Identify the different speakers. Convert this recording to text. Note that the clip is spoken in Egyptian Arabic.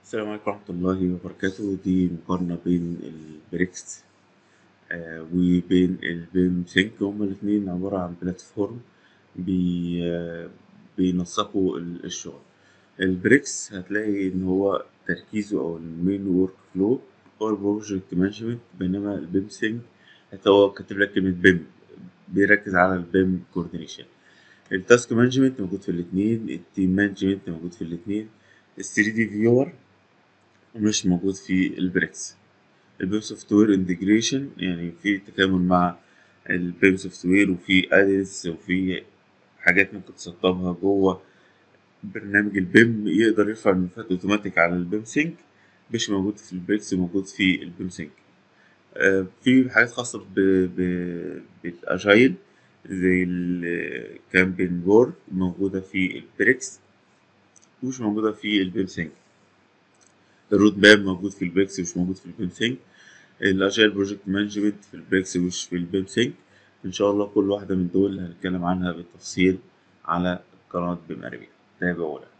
Speaker 1: السلام عليكم ورحمة الله وبركاته دي مقارنة بين البريكس آه، وبين البيم سينك هما الاتنين عبارة عن بلاتفورم بي آه، بينسقوا ال- الشغل البريكس هتلاقي إن هو تركيزه أو المين ورك فلو هو البروجكت مانجمنت بينما البيم سينك حتى هو كاتب لك كلمة بيم بيركز على البيم كوردينيشن التاسك مانجمنت موجود في الاتنين التيم مانجمنت موجود في الاتنين ال 3 دي فيور مش موجود في البريكس البيم سوفت وير انتجريشن يعني في تكامل مع البيم سوفت وير وفي ادرس وفي حاجات ممكن تسطبها جوه برنامج البيم يقدر يرفع الملفات اوتوماتيك على البيم سينك مش موجود في البريكس موجود في البيم سينك آه، في حاجات خاصة ب... ب... بالاجايل زي الكامبين بورد موجودة في البريكس ومش موجودة في البيم سينك الرود ماب موجود في البريكس مش موجود في البيم سينك الاجايل بروجكت مانجمنت في البريكس مش في البيم سينك ان شاء الله كل واحدة من دول هنتكلم عنها بالتفصيل على قناة بيم اربيا تابعونا